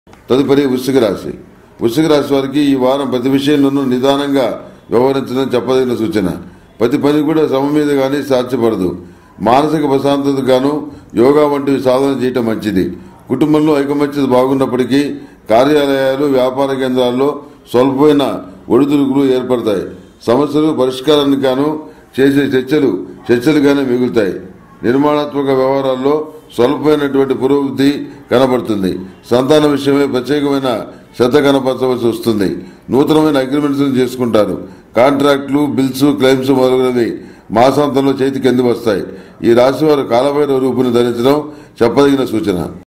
తదుపరి వృశ్చిక రాశి వృశ్చిక రాశి వారికి ఈ వారం ప్రతి విషయంలోనూ నిదానంగా వ్యవహరించడం చెప్పదగిన సూచన ప్రతి పని కూడా శ్రమ మీద కానీ సాధ్యపడదు మానసిక ప్రశాంతత గాను యోగా వంటివి సాధన చేయటం మంచిది కుటుంబంలో ఐకమత్యత బాగున్నప్పటికీ కార్యాలయాలు వ్యాపార కేంద్రాల్లో స్వల్పమైన ఒడిదుడుకులు ఏర్పడతాయి సమస్యలు పరిష్కారానికి గాను చేసే చర్చలు చర్చలుగానే మిగులుతాయి నిర్మాణాత్మక వ్యవహారాల్లో స్వల్పమైనటువంటి పురోగతి కనబడుతుంది సంతాన విషయమై ప్రత్యేకమైన శ్రద్ధ కనపరచవలసి వస్తుంది నూతనమైన అగ్రిమెంట్స్ చేసుకుంటారు కాంట్రాక్టులు బిల్స్ క్లెయిమ్స్ మొదలైనవి మాసాంతంలో చేతికి అంది వస్తాయి ఈ రాశి వారు కాలభైరవ రూపుని ధరించడం చెప్పదగిన సూచన